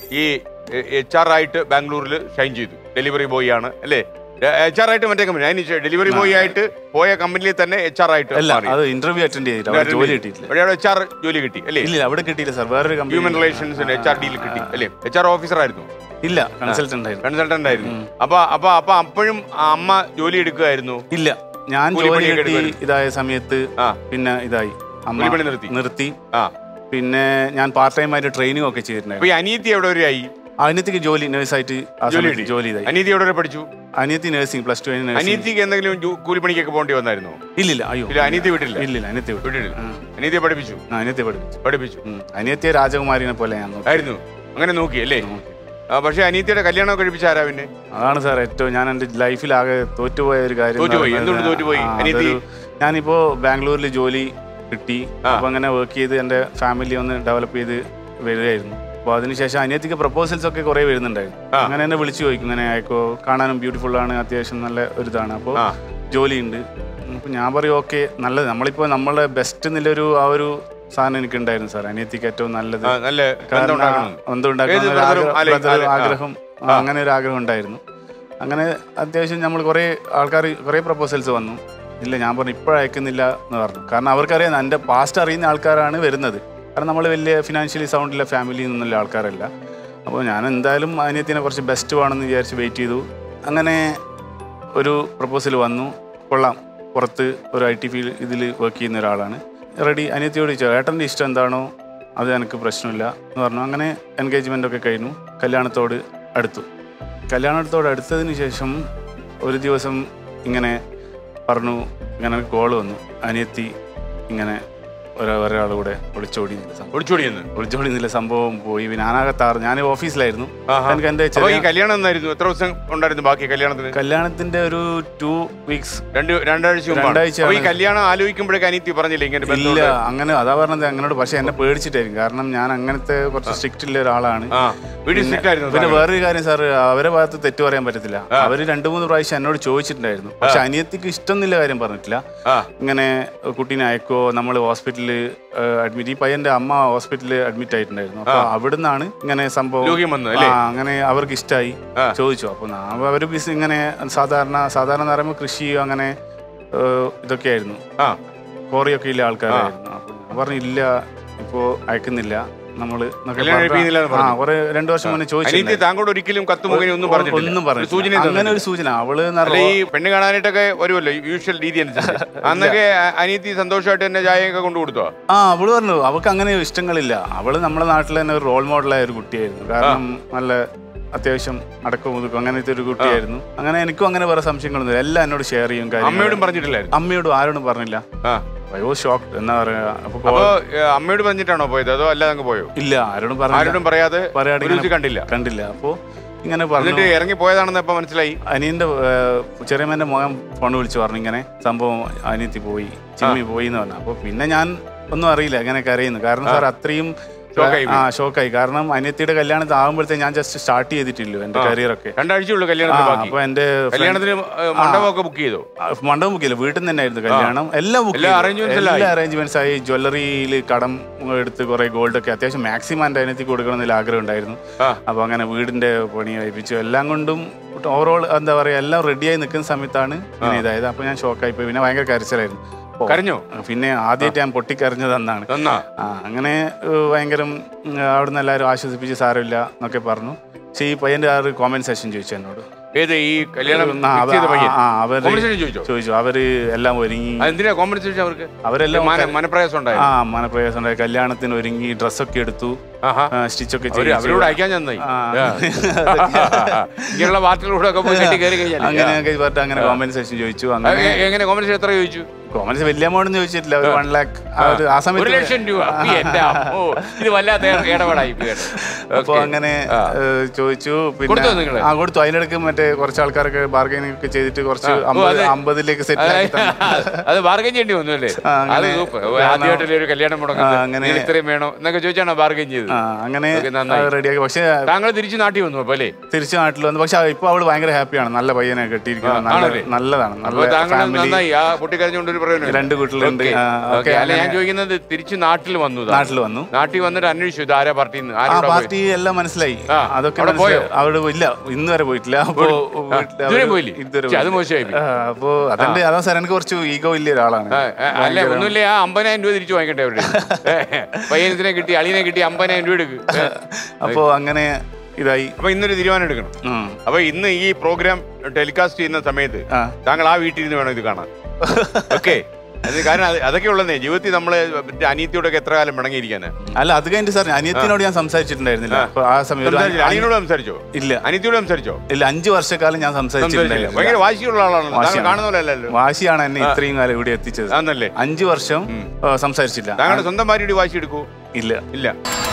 ഈ H R ആയിട്ട് ബാംഗ്ലൂരിൽ ഷൈൻ ചെയ്തു ഡെലിവറി ബോയ് ആണ് അല്ലേ എച്ച് ആർ ആയിട്ട് മറ്റേ കമ്പനി അതിന് ഡെലിവറി ബോയ് ആയിട്ട് പോയ കമ്പനിയിൽ തന്നെ എച്ച് ആർ ആയിട്ട് അല്ല മാറി. അത് ഇന്റർവ്യൂ അറ്റൻഡ് ചെയ്തിട്ട് അവിടെ ജോലി കിട്ടിയിട്ടില്ല അവിടെ അവിടെ എച്ച് ആർ ജോലി കിട്ടി അല്ലേ ഇല്ല അവിടെ കിട്ടിയില്ല സാർ വേറൊരു ഹ്യൂമൻ കമ്പനി റിലേഷൻസിന് എച്ച് ആർ ഡിയിൽ കിട്ടി അല്ലേ എച്ച് ആർ ഓഫീസർ ആയിരുന്നു ഇല്ല കൺസൾട്ടന്റ് ആയിരുന്നു കൺസൾട്ടന്റ് ആയിരുന്നു അപ്പൊ അപ്പൊ അപ്പൊ അപ്പോഴും ആ അമ്മ ജോലി എടുക്കുമായിരുന്നു ഇല്ല ഞാൻ ജോലി കൂലിപ്പണിയൊക്കെ കിട്ടി എടുക്കുമായിരുന്നു. ഇതായ സമയത്ത് ആ. പിന്നെ ഇതായി അമ്മ കൂലിപ്പണി നിർത്തി. നിർത്തി ആ പിന്നെ ഞാൻ പാർട്ട് ടൈം ആയിട്ട് ട്രെയിനിങ് ഒക്കെ അപ്പൊ ചെയ്തിട്ടുണ്ടായിരുന്നു ഈ അനിയത്തി എവിടെ വരെ ആയി അനിയത്തിക്ക് ജോലി നേഴ്സായിട്ട് ആ ജോലി സമയത്ത് കിട്ടി ജോലി ചെയ്തായി അനിയത്തി എവിടെ വരെ പഠിച്ചു അനിയത്തി നഴ്സിംഗ് പ്ലസ് ടു നഴ്സിംഗ് അനിയത്തിക്ക് എന്തെങ്കിലും ജോ- കൂലിപ്പണിക്കൊക്കെ പോകേണ്ടി വന്നായിരുന്നോ ഇല്ലില്ല അയ്യോ ഇല്ല അനിയത്തി വീട്ടില്ല ഇല്ലില്ല അനിയത്തി വിട്ടു വീട്ടിൽ അനിയത്തിയെ പഠിപ്പിച്ചു ആ, അനിയത്തി പഠിപ്പിച്ചു പഠിപ്പിച്ചു ഉം. അനിയത്തിയെ രാജകുമാരിനെ പോലെ ഞാൻ നോക്കി ആയിരുന്നു അങ്ങനെ നോക്കി അല്ലേ ആ, പക്ഷെ അനിയത്തിയുടെ കല്യാണം കഴിപ്പിച്ച ആരാ പിന്നെ അതാണ് സാർ ഏറ്റവും ഞാൻ എൻ്റെ ലൈഫിലാകെ തോറ്റുപോയ ഒരു കാര്യം എന്ന് തോറ്റുപോയി. പറയുന്നത് എന്തുകൊണ്ട് തോറ്റുപോയി? ആ, അനിയത്തി? അതൊരു- ഞാനിപ്പോ ബാംഗ്ലൂരിൽ ജോലി കിട്ടി അപ്പൊ അങ്ങനെ വർക്ക് ചെയ്ത് എൻ്റെ ഫാമിലി ഒന്ന് ഡെവലപ്പ് ചെയ്ത് വരികയായിരുന്നു അപ്പോൾ അതിനുശേഷം അനിയത്തിക്ക് പ്രപ്പോസൽസ് ഒക്കെ കുറേ വരുന്നുണ്ടായിരുന്നു ആ. അങ്ങനെ എന്നെ വിളിച്ചു ചോദിക്കും ഇങ്ങനെ അയക്കോ കാണാനും ബ്യൂട്ടിഫുൾ ആണ് അത്യാവശ്യം നല്ല ഒരു ഇതാണ് അപ്പോൾ ആ. ജോലിയുണ്ട് അപ്പോൾ ഞാൻ പറയും ഓക്കെ നല്ലത് നമ്മളിപ്പോൾ നമ്മളെ ബെസ്റ്റ് എന്നുള്ളൊരു ആ ഒരു സാധനം എനിക്ക് ഉണ്ടായിരുന്നു സാർ അനിയത്തിക്ക് ഏറ്റവും നല്ലത് ആ, നല്ല ബന്ധം കാരണം ഉണ്ടാക്കണം ബന്ധം ഉണ്ടാക്കണം ഏത് എന്നൊരു brother ഉം ആഗ്രഹം- ആലോചി- brother ആലോചി- ആ. ആഗ്രഹം ആ, അങ്ങനെ ഒരു ആഗ്രഹം ഉണ്ടായിരുന്നു അങ്ങനെ അത്യാവശ്യം നമ്മൾ കുറേ ആൾക്കാർ കുറേ പ്രപ്പോസൽസ് വന്നു ഇല്ല ഞാൻ പറഞ്ഞു ഇപ്പോഴും അയക്കുന്നില്ല എന്ന് പറഞ്ഞു കാരണം അവർക്കറിയാം എൻ്റെ പാസ്റ്റ് അറിയുന്ന ആൾക്കാരാണ് വരുന്നത് കാരണം നമ്മൾ വലിയ ഫിനാൻഷ്യലി സൗണ്ടില്ല ഫാമിലിയിൽ നിന്നുള്ള ആൾക്കാരല്ല അപ്പോൾ ഞാൻ എന്തായാലും അനിയത്തിനെ കുറച്ച് ബെസ്റ്റ് വേണമെന്ന് വിചാരിച്ച് വെയിറ്റ് ചെയ്തു അങ്ങനെ ഒരു പ്രപ്പോസൽ വന്നു കൊള്ളാം പുറത്ത് ഒരു ഐ ടി ഫീൽഡ് ഇതിൽ വർക്ക് ചെയ്യുന്ന ഒരാളാണ് റെഡി അനിയത്തിയോട് ചോദിച്ചു ഏട്ടൻ്റെ ഇഷ്ടം എന്താണോ അത് എനിക്ക് പ്രശ്നമില്ല എന്ന് പറഞ്ഞു അങ്ങനെ എൻഗേജ്മെൻ്റ് ഒക്കെ കഴിഞ്ഞു കല്യാണത്തോട് അടുത്തു കല്യാണത്തോട് അടുത്തതിന് ശേഷം ഒരു ദിവസം ഇങ്ങനെ പറഞ്ഞു ഇങ്ങനെ കോൾ വന്നു അനിയത്തി ഇങ്ങനെ ഒരാ ഒരാൾ കൂടെ ഒളിച്ചോടി നിന്നില്ല സംഭവം ഒളിച്ചോടിയെന്ന് ഒളിച്ചോടി നിന്നില്ല സംഭവം പോയി പിന്നെ ഞാനാകത്താറ് ഞാൻ ഓഫീസിലായിരുന്നു ആഹാ. എനിക്ക് എൻ്റെ അപ്പൊ ഈ ചെറിയ കല്യാണം എന്നായിരുന്നു എത്ര ദിവസം ഉണ്ടായിരുന്നു ബാക്കി കല്യാണത്തിന് കല്യാണത്തിന്റെ ഒരു ടു വീക്സ് രണ്ട് രണ്ടാഴ്ച മുമ്പാണ് രണ്ടാഴ്ചയാണ്. അപ്പൊ ഈ കല്യാണം ആലോചിക്കുമ്പോഴേക്ക് അനിയത്തി പറഞ്ഞില്ലേ ഇങ്ങനെ ഇല്ല ബന്ധമുണ്ട് അങ്ങനെ അതാ പറഞ്ഞത് അങ്ങനോട് പക്ഷെ എന്നെ പേടിച്ചിട്ടായിരിക്കും കാരണം ഞാൻ അങ്ങനത്തെ കുറച്ച് സ്ട്രിക്റ്റ് ഉള്ള ഒരാളാണ് ആ വീഡിയോ സ്ട്രിക്റ്റ് ആയിരുന്നു പിന്നെ സാറ്. വേറൊരു കാര്യം സാർ അവരെ ഭാഗത്ത് തെറ്റ് പറയാൻ പറ്റത്തില്ല അവര് രണ്ടു മൂന്ന് പ്രാവശ്യം എന്നോട് ചോദിച്ചിട്ടുണ്ടായിരുന്നു പക്ഷെ അനിയത്തിക്ക് ഇഷ്ടം എന്നുള്ള കാര്യം പറഞ്ഞിട്ടില്ല ആ ഇങ്ങനെ കുട്ടീനെ അയക്കോ നമ്മൾ ഹോസ്പിറ്റലിൽ അഡ്മിറ്റ് ഈ പയ്യന്റെ അമ്മ ഹോസ്പിറ്റലിൽ അഡ്മിറ്റ് ആയിട്ടുണ്ടായിരുന്നു അപ്പൊ അവിടുന്നാണ് ഇങ്ങനെ സംഭവം ലോഹ്യം വന്നത് അല്ലേ? ആ, അങ്ങനെ അവർക്ക് ഇഷ്ടമായി ആ. ചോദിച്ചു അപ്പൊ ഞാൻ അവര് ബിസ് ഇങ്ങനെ സാധാരണ സാധാരണ എന്ന് പറയുമ്പോൾ കൃഷി അങ്ങനെ ഏഹ്, ഇതൊക്കെയായിരുന്നു ആ കോറിയൊക്കെ ഇല്ല ആൾക്കാരായിരുന്നു അപ്പൊ ഞാൻ പറഞ്ഞു ഇല്ല ഇപ്പോ അയക്കുന്നില്ല നമ്മള് എന്നൊക്കെ കല്യാണം പറഞ്ഞ് കഴിപ്പിക്കുന്നില്ല എന്ന് ആ പറഞ്ഞു. കുറെ രണ്ടു വർഷം മുന്നേ അനിയത്തി ചോദിച്ചു താങ്കളോട് ഒരിക്കലും കത്ത് മുഖേന ഒന്നും പറഞ്ഞിട്ടില്ല ഒന്നും ഒരു പറഞ്ഞു സൂചന അങ്ങനെ ഒരു സൂചന അവള് എന്ന് അല്ല പറഞ്ഞാ ഈ പെണ്ണ് കാണാനായിട്ടൊക്കെ വരുമല്ലോ യൂഷ്വൽ രീതി അനുസരിച്ച് അന്നൊക്കെ അ- അനിയത്തി സന്തോഷമായിട്ട് തന്നെ ചായയൊക്കെ കൊണ്ടു കൊടുത്തോ ആ അവള് പറഞ്ഞു അവൾക്ക് അങ്ങനെ ഇഷ്ടങ്ങളില്ല അവള് നമ്മുടെ നാട്ടിൽ തന്നെ ഒരു റോൾ മോഡലായ ഒരു കുട്ടിയായിരുന്നു കാരണം നല്ല അത്യാവശ്യം അടക്കവും ഒതുക്കും അങ്ങനത്തെ ഒരു കുട്ടിയായിരുന്നു അങ്ങനെ എനിക്കും അങ്ങനെ വേറെ സംശയങ്ങളൊന്നും എല്ലാം എന്നോട് ഷെയർ ചെയ്യും കാര്യം അമ്മയോടും പറഞ്ഞിട്ടില്ലായിരുന്നു അമ്മയോടും ആരോടും പറഞ്ഞില്ല ആ അയ്യോ ഷോക്ക് എന്നാ പറയാ അപ്പൊ അപ്പൊ ഏ, അമ്മയോട് പറഞ്ഞിട്ടാണോ പോയത് അതോ അല്ലാതെ അങ്ങ് പോയോ ഇല്ല ആരോടും പറഞ്ഞില്ല ആരോടും പറയാതെ പറയാതെ ഒരു ഇങ്ങനെ ദിവസം കണ്ടില്ല കണ്ടില്ല അപ്പോ ഇങ്ങനെ പറഞ്ഞു എന്നിട്ട് ഇറങ്ങി പോയതാണെന്ന് എപ്പോ മനസ്സിലായി അനിയന്റെ ഏഹ്, ചെറിയമ്മേന്റെ മോൻ ഫോൺ വിളിച്ചു പറഞ്ഞു ഇങ്ങനെ സംഭവം അനിയത്തി പോയി ചിമ്മി പോയി എന്ന് പറഞ്ഞു അപ്പൊ പിന്നെ ഞാൻ ഒന്നും അറിയില്ല ഇങ്ങനെ കരയുന്നു കാരണം സാർ അത്രയും ഷോക്കായി ആ ഷോക്കായി കാരണം അനിയത്തിയുടെ കല്യാണത്തിൽ ആകുമ്പോഴത്തേക്ക് ഞാൻ ജസ്റ്റ് സ്റ്റാർട്ട് ചെയ്തിട്ടില്ലോ എന്റെ കരിയർ ഒക്കെ രണ്ടാഴ്ചയുള്ളൂ ആ, കല്യാണത്തിന് ബാക്കി അപ്പൊ എന്റെ friend- കല്യാണത്തിന് ഏ, മണ്ഡപമൊക്കെ ബുക്ക് ചെയ്തോ ആ, മണ്ഡപം ബുക്ക് ചെയ്യില്ല വീട്ടിൽ നിന്ന് തന്നെയായിരുന്നു കല്യാണം എല്ലാം ബുക്ക് എല്ലാ arrangements എല്ലാം എല്ലാ അറേഞ്ച്മെന്റ്സ് ആയി ജ്വല്ലറിയിൽ കടം എടുത്ത് കുറെ ഗോൾഡ് ഒക്കെ അത്യാവശ്യം മാക്സിമം എന്റെ അനിയത്തിക്ക് കൊടുക്കണം എന്നൊരു ആഗ്രഹം ഉണ്ടായിരുന്നു ആ. അപ്പൊ അങ്ങനെ വീടിന്റെ പണി കഴിപ്പിച്ചു എല്ലാം കൊണ്ടും ഓവറോൾ എന്താ പറയാ എല്ലാം റെഡിയായി നിൽക്കുന്ന സമയത്താണ് ഇങ്ങനെ ഇതായത് അപ്പൊ ഞാൻ ഷോക്കായി പോയി പിന്നെ ഭയങ്കര കരച്ചിലായിരുന്നു ഓ, കരഞ്ഞോ പിന്നെ ആദ്യമായിട്ട് ഞാൻ പൊട്ടിക്കരഞ്ഞത് അന്നാണ് തന്നാ ആ അങ്ങനെ ഏഹ്, ഭയങ്കരം ഉം, അവിടുന്ന് എല്ലാവരും ആശ്വസിപ്പിച്ച് സാരമില്ല എന്നൊക്കെ പറഞ്ഞു പക്ഷേ ഈ പയ്യന്റെ ആ ഒരു കോമന്റ് സെഷൻ ചോദിച്ചു എന്നോട് ഏത് ഈ കല്യാണം ആ, fix ചെയ്ത അവ- പയ്യൻ ആ, അവര് കോമ്പൻസേഷൻ ചോദിച്ചോ ചോദിച്ചു അവര് എല്ലാം ഒരുങ്ങി അതെന്തിനാ കോമ്പൻസേഷൻ അവർക്ക് അവരെല്ലാം മന- മനപ്രയാസം ആ ഉണ്ടായിരുന്നു മനപ്രയാസം ഉണ്ടായി കല്യാണത്തിന് ഒരുങ്ങി ഡ്രസ്സൊക്കെ എടുത്തു ആഹാ സ്റ്റിച്ചൊക്കെ അവര് അവരോട് അയക്കാൻ ചെന്നായി ആ. ഇങ്ങനെയുള്ള വാർത്തകളിലൂടെ ഒക്കെ പോയി കെട്ടി കയറി കഴിഞ്ഞാൽ അങ്ങനെയൊക്കെ പറഞ്ഞിട്ട് അങ്ങനെ കോമ്പൻസേഷൻ ചോദിച്ചു അങ്ങനെ എങ്ങനെ കോമ്പൻസേഷൻ എത്ര ചോദിച്ചു കോമൻസ് വലിയ എമൗണ്ട് ചോദിച്ചിട്ടില്ല ഒരു വൺ ലാക്ക് ആ ഒരു ആ ഒരു സമയത്ത് ലക്ഷം രൂപ ഈ എന്റെ അമ്മോ ഇത് വല്ലാത്ത ഇടപെടായി പോയി കേട്ടോ. അപ്പൊ Okay. അങ്ങനെ ആ. ഏഹ്, ചോദിച്ചു കൊടുത്തോ നിങ്ങള്? ആ കൊടുത്തു അതിനിടയ്ക്ക് മറ്റേ കുറച്ച് ആൾക്കാരൊക്കെ ബാർഗൈനിങ് ഒക്കെ ചെയ്തിട്ട് കുറച്ച് ആ. ഓ, അമ്പത് അതെ. അമ്പതിലേക്ക് സെറ്റ് ആക്കി തന്നു. അത് ബാർഗൈൻ ചെയ്യേണ്ടി വന്നു അല്ലേ ആ, അത് അങ്ങനെ സൂപ്പർ കാരണം- ആദ്യമായിട്ടല്ലേ ഒരു കല്യാണം ആ, മുടങ്ങുന്നത് അങ്ങനെ- നിങ്ങൾ ഇത്രയും വേണോ എന്നൊക്കെ ചോദിച്ചാണോ ബാർഗൈൻ ചെയ്തത് ആ അങ്ങനെ Okay, നന്നായി. റെഡിയാക്കി പക്ഷെ താങ്കൾ തിരിച്ചു നാട്ടിൽ വന്നു അപ്പൊ അല്ലേ തിരിച്ചു നാട്ടിൽ വന്നു പക്ഷെ ഇപ്പൊ അവള് ഭയങ്കര ഹാപ്പിയാണ് നല്ല പയ്യനെ കെട്ടിയിരിക്കുന്നത് ആ, നല്ല ആണല്ലേ? നല്ലതാണ് അപ്പൊ നല്ല താങ്കൾ ഫാമിലി നന്നായി ആ പൊട്ടിക്കരഞ്ഞുകൊണ്ട് ഒരു പ്രയോജനം രണ്ട് വീട്ടിലുണ്ട് ഓക്കേ. ആ, ഓക്കേ. ഓക്കേ, അല്ല ഞാൻ അങ്ങനെ ചോദിക്കുന്നത് തിരിച്ച് നാട്ടിൽ വന്നു താൻ. നാട്ടിൽ വന്നു നാട്ടിൽ വന്നിട്ട് അന്വേഷിച്ചു ഇത് ആരാ പാർട്ടിന്ന് ആ ആരോടാ പോയി? പാർട്ടി എല്ലാം മനസ്സിലായി ആ, അതൊക്കെ അവിടെ മനസ്സിലായി. പോയോ? അവിടെ ഇല്ല ഇന്ന് വരെ പോയിട്ടില്ല അപ്പോ ആ, വീട്ടില് ഇതുവരെ അവര് പോയില്ലേ? ഇതുവരെ ഛെ, അത് പോയില്ല. മോശമായി പോയി. ആ, അപ്പോ അതെന്റെ അതാ സാർ എനിക്ക് കുറച്ച് ഈഗോ ഇല്ല ഒരാളാണ് ആ, ആ, അല്ല ഭയങ്കര- ഒന്നുമില്ല ആ അമ്പതിനായിരം രൂപ തിരിച്ചു വാങ്ങിക്കട്ടെ അവരുടെ പയ്യനത്തിനെ കിട്ടി അളിയനെ കിട്ടി അമ്പതിനായിരം രൂപ എടുക്ക് ഏ. അപ്പോ അങ്ങനെ ഇതായി അപ്പൊ ഇന്നൊരു തീരുമാനം എടുക്കണം ഉം. അപ്പൊ ഇന്ന് ഈ പ്രോഗ്രാം ടെലികാസ്റ്റ് ചെയ്യുന്ന സമയത്ത് ആ. താങ്കൾ ആ വീട്ടിൽ നിന്ന് വേണം ഇത് കാണാൻ ഓക്കെ അത് കാരണം അത് അതൊക്കെ ഉള്ളതേ ജീവിതത്തിൽ നമ്മള് മറ്റേ അനിയത്തിയോടൊക്കെ എത്ര കാലം പിണങ്ങിയിരിക്കാന് അല്ല അത് കഴിഞ്ഞിട്ട് സാർ അനിയത്തിനോട് ഞാൻ സംസാരിച്ചിട്ടുണ്ടായിരുന്നില്ല അപ്പൊ ആ സമയം ഒരു സംസാരിച്ചില്ല. അഞ്ച്- അനിയനോട് സംസാരിച്ചോ ഇല്ല അനിയത്തിയോട് സംസാരിച്ചോ ഇല്ല അഞ്ചു വർഷക്കാലം ഞാൻ സംസാരിച്ചില്ല സംസാരിച്ചിട്ടുണ്ടായിരുന്നില്ല ഭയങ്കര വാശിയുള്ള ആളാണ് താങ്കൾ വാശിയാണ്. കാണുന്ന പോലെ അല്ലല്ലോ വാശിയാണ് എന്നെ ഇത്രയും കാലം ഇവിടെ എത്തിച്ചത് ആന്നല്ലേ അഞ്ചു വർഷം ആ, സംസാരിച്ചില്ല താങ്കളുടെ സ്വന്തം ഭാര്യയുടെ വാശി എടുക്കൂ ഇല്ല ഇല്ല